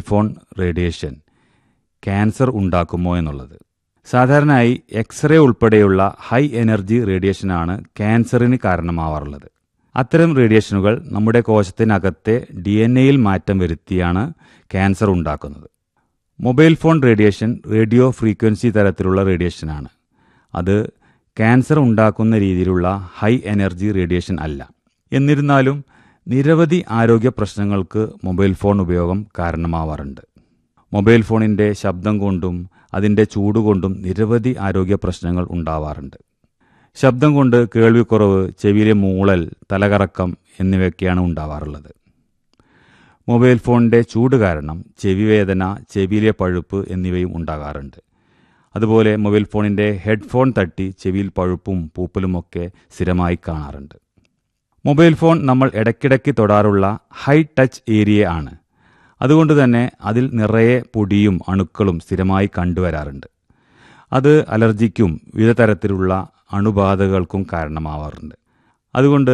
phone radiation cancer ഉണ്ടാക്കുമോ എന്നുള്ളത് സാധാരണയായി x-ray ഉൾപ്പെടെയുള്ള ഹൈ എനർജി റേഡിയേഷനാണ് ക്യാൻസറിന് കാരണമാവാറുള്ളത് അത്തരം റേഡിയേഷനുകൾ നമ്മുടെ കോശത്തിനകത്തെ ഡി എൻ എയിൽ മാറ്റം വരുത്തിയാണ് ക്യാൻസർ ഉണ്ടാക്കുന്നത് mobile phone radiation radio frequency തരത്തിലുള്ള റേഡിയേഷനാണ് അത് ക്യാൻസർ ഉണ്ടാക്കുന്ന രീതിയിലുള്ള ഹൈ എനർജി റേഡിയേഷൻ അല്ല എന്നിരുന്നാലും നിരവധി ആരോഗ്യ പ്രശ്നങ്ങൾക്ക് മൊബൈൽ ഫോൺ ഉപയോഗം കാരണമാവാറുണ്ട് മൊബൈൽ ഫോണിൻ്റെ ശബ്ദം കൊണ്ടും അതിൻ്റെ ചൂടുകൊണ്ടും നിരവധി ആരോഗ്യ പ്രശ്നങ്ങൾ ഉണ്ടാവാറുണ്ട് ശബ്ദം കൊണ്ട് കേൾവിക്കുറവ് ചെവിയിലെ മൂളൽ തലകറക്കം എന്നിവയൊക്കെയാണ് ഉണ്ടാവാറുള്ളത് മൊബൈൽ ഫോണിൻ്റെ ചൂട് കാരണം ചെവിവേദന ചെവിയിലെ പഴുപ്പ് എന്നിവയും ഉണ്ടാകാറുണ്ട് അതുപോലെ മൊബൈൽ ഫോണിൻ്റെ ഹെഡ്ഫോൺ തട്ടി ചെവിയിൽ പഴുപ്പും പൂപ്പലുമൊക്കെ സ്ഥിരമായി കാണാറുണ്ട് മൊബൈൽ ഫോൺ നമ്മൾ ഇടയ്ക്കിടയ്ക്ക് തൊടാറുള്ള ഹൈ ടച്ച് ഏരിയ ആണ് അതുകൊണ്ട് തന്നെ അതിൽ നിറയെ പൊടിയും അണുക്കളും സ്ഥിരമായി കണ്ടുവരാറുണ്ട് അത് അലർജിക്കും വിവിധ തരത്തിലുള്ള അണുബാധകൾക്കും കാരണമാവാറുണ്ട് അതുകൊണ്ട്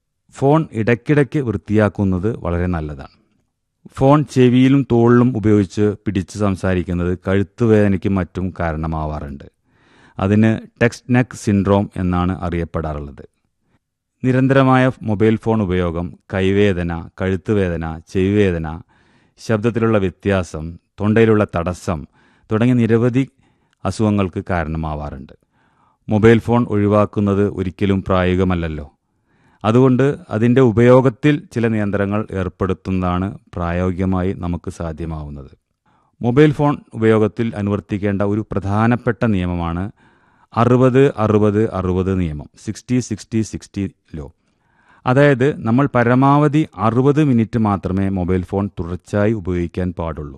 ഫോൺ ഇടയ്ക്കിടയ്ക്ക് വൃത്തിയാക്കുന്നത് വളരെ നല്ലതാണ് ഫോൺ ചെവിയിലും തോളിലും ഉപയോഗിച്ച് പിടിച്ച് സംസാരിക്കുന്നത് കഴുത്തുവേദനയ്ക്കും മറ്റും കാരണമാവാറുണ്ട് അതിന് ടെക്സ്റ്റ് നെക്ക് സിൻഡ്രോം എന്നാണ് അറിയപ്പെടാറുള്ളത് നിരന്തരമായ മൊബൈൽ ഫോൺ ഉപയോഗം കൈവേദന കഴുത്തുവേദന ചെവിവേദന ശബ്ദത്തിലുള്ള വ്യത്യാസം തൊണ്ടയിലുള്ള തടസ്സം തുടങ്ങിയ നിരവധി അസുഖങ്ങൾക്ക് കാരണമാവാറുണ്ട് മൊബൈൽ ഫോൺ ഒഴിവാക്കുന്നത് ഒരിക്കലും പ്രായോഗികമല്ലല്ലോ അതുകൊണ്ട് അതിൻ്റെ ഉപയോഗത്തിൽ ചില നിയന്ത്രണങ്ങൾ ഏർപ്പെടുത്തുന്നതാണ് പ്രായോഗികമായി നമുക്ക് സാധ്യമാവുന്നത് മൊബൈൽ ഫോൺ ഉപയോഗത്തിൽ അനുവർത്തിക്കേണ്ട ഒരു പ്രധാനപ്പെട്ട നിയമമാണ് അറുപത് അറുപത് അറുപത് നിയമം സിക്സ്റ്റി സിക്സ്റ്റി സിക്സ്റ്റി ലോ അതായത് നമ്മൾ പരമാവധി അറുപത് മിനിറ്റ് മാത്രമേ മൊബൈൽ ഫോൺ തുടർച്ചയായി ഉപയോഗിക്കാൻ പാടുള്ളൂ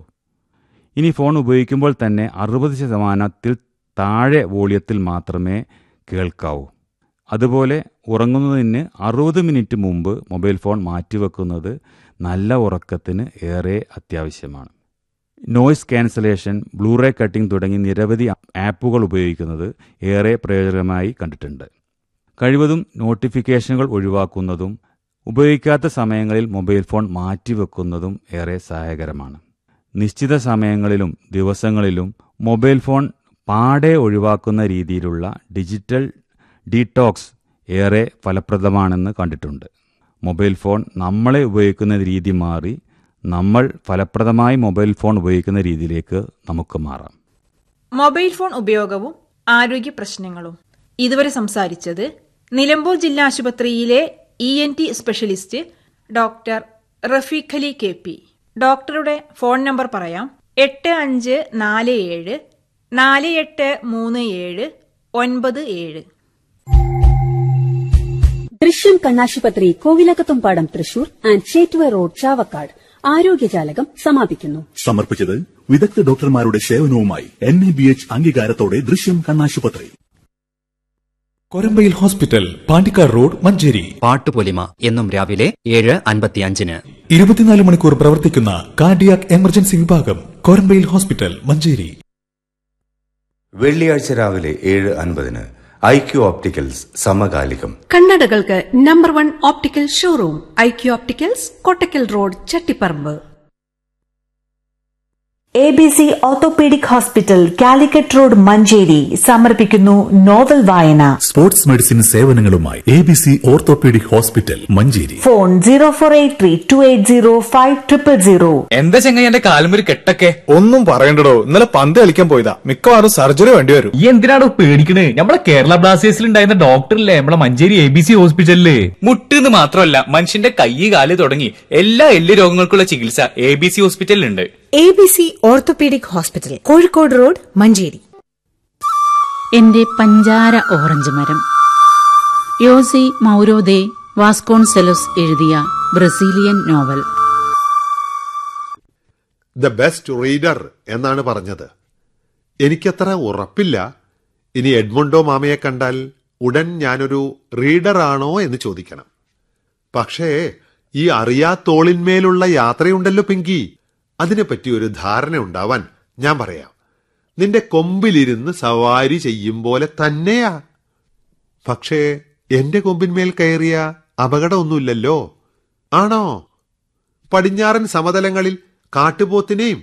ഇനി ഫോൺ ഉപയോഗിക്കുമ്പോൾ തന്നെ അറുപത് ശതമാനത്തിൽ താഴെ വോളിയത്തിൽ മാത്രമേ കേൾക്കാവൂ അതുപോലെ ഉറങ്ങുന്നതിന് അറുപത് മിനിറ്റ് മുമ്പ് മൊബൈൽ ഫോൺ മാറ്റിവെക്കുന്നത് നല്ല ഉറക്കത്തിന് ഏറെ അത്യാവശ്യമാണ് നോയ്സ് ക്യാൻസലേഷൻ ബ്ലൂറേ കട്ടിംഗ് തുടങ്ങി നിരവധി ആപ്പുകൾ ഉപയോഗിക്കുന്നത് ഏറെ പ്രയോജനമായി കണ്ടിട്ടുണ്ട് കഴിവതും നോട്ടിഫിക്കേഷനുകൾ ഒഴിവാക്കുന്നതും ഉപയോഗിക്കാത്ത സമയങ്ങളിൽ മൊബൈൽ ഫോൺ മാറ്റിവെക്കുന്നതും ഏറെ സഹായകരമാണ് നിശ്ചിത സമയങ്ങളിലും ദിവസങ്ങളിലും മൊബൈൽ ഫോൺ പാടെ ഒഴിവാക്കുന്ന രീതിയിലുള്ള ഡിജിറ്റൽ ഡീടോക്സ് ഏറെ ഫലപ്രദമാണെന്ന് കണ്ടിട്ടുണ്ട് മൊബൈൽ ഫോൺ നമ്മളെ ഉപയോഗിക്കുന്ന രീതി മാറി നമ്മൾ ഫലപ്രദമായി മൊബൈൽ ഫോൺ ഉപയോഗിക്കുന്ന രീതിയിലേക്ക് നമുക്ക് മാറാം മൊബൈൽ ഫോൺ ഉപയോഗവും ആരോഗ്യ പ്രശ്നങ്ങളും ഇതുവരെ സംസാരിച്ചത് നിലമ്പൂർ ജില്ലാ ആശുപത്രിയിലെ E N T specialist doctor Rafeeq Ali K P ഡോക്ടറുടെ ഫോൺ നമ്പർ പറയാം എട്ട് അഞ്ച് നാല് ഏഴ് നാല് എട്ട് മൂന്ന് ഏഴ് ഒൻപത് ഏഴ് ദൃശ്യം കണ്ണാശുപത്രി കോവിലകത്തുംപാടം തൃശൂർ ആൻഡ് ചേറ്റുവ റോഡ് ചാവക്കാട് ആരോഗ്യജാലകം സമാപിക്കുന്നു സമർപ്പിച്ചത് വിദഗ്ധ ഡോക്ടർമാരുടെ സേവനവുമായി എൻ എ ബി എച്ച് അംഗീകാരത്തോടെ ദൃശ്യം കണ്ണാശുപത്രി കൊരമ്പയിൽ ഹോസ്പിറ്റൽ പാണ്ടിക്കാർ റോഡ് മഞ്ചേരി പാട്ടുപൊലിമ എന്നും രാവിലെ ഏഴ് അൻപത്തിയഞ്ചിന് ഇരുപത്തിനാല് മണിക്കൂർ പ്രവർത്തിക്കുന്ന കാർഡിയാക് എമർജൻസി വിഭാഗം കൊരമ്പയിൽ ഹോസ്പിറ്റൽ മഞ്ചേരി വെള്ളിയാഴ്ച രാവിലെ ഏഴ് അൻപതിന് ഐ ക്യു ഓപ്റ്റിക്കൽസ് സമകാലികം കണ്ണടകൾക്ക് number one optical showroom I Q opticals Kottakkal road Chattiparamba A B C orthopaedic hospital Calicut road Manjeri സമർപ്പിക്കുന്നു നോവൽ വായന സ്പോർട്സ് മെഡിസിൻ സേവനങ്ങളുമായി A B C orthopaedic hospital Manjeri phone zero four eight three two eight zero five triple zero എന്താ ചെങ്ങായി എന്റെ കാലുമൊരു കെട്ടൊക്കെ ഒന്നും പറയണ്ടടോ ഇന്നലെ പന്ത് കളിക്കാൻ പോയതാ മിക്കവാറും സർജറി വേണ്ടി വരും ഈ എന്തിനാണോ പേടിക്കണേ നമ്മളെ കേരള ബ്ലാസ്റ്റേഴ്സിൽ ഉണ്ടായിരുന്ന ഡോക്ടറില്ലേ നമ്മളെ മഞ്ചേരി എ ബി സി ഹോസ്പിറ്റലില് മുട്ടെന്ന് മാത്രമല്ല മനുഷ്യന്റെ കൈ കാല് തുടങ്ങി എല്ലാ എല്ല് രോഗങ്ങൾക്കുള്ള ചികിത്സ എ ബി സി ഹോസ്പിറ്റലിലുണ്ട് A B C orthopaedic hospital Kozhikode road Manjeri എന്റെ പഞ്ചാര ഓറഞ്ച് മരം യോസി മൗരോദെ വാസ്കോൺസെലോസ് എഴുതിയ Brazilian novel the best reader എന്നാണ് പറഞ്ഞത് എനിക്കത്ര ഉറപ്പില്ല ഇനി എഡ്മണ്ടോ മാമയെ കണ്ടാൽ ഉടൻ ഞാനൊരു റീഡറാണോ എന്ന് ചോദിക്കണം പക്ഷേ ഈ അറിയാത്തോളിന്മേലുള്ള യാത്രയുണ്ടല്ലോ പിങ്കി അതിനെപ്പറ്റി ഒരു ധാരണ ഉണ്ടാവാൻ ഞാൻ പറയാം നിന്റെ കൊമ്പിലിരുന്ന് സവാരി ചെയ്യും പോലെ തന്നെയാ പക്ഷേ എന്റെ കൊമ്പിന്മേൽ കയറിയ അപകടമൊന്നുമില്ലല്ലോ ആണോ പടിഞ്ഞാറൻ സമതലങ്ങളിൽ കാട്ടുപോത്തിനെയും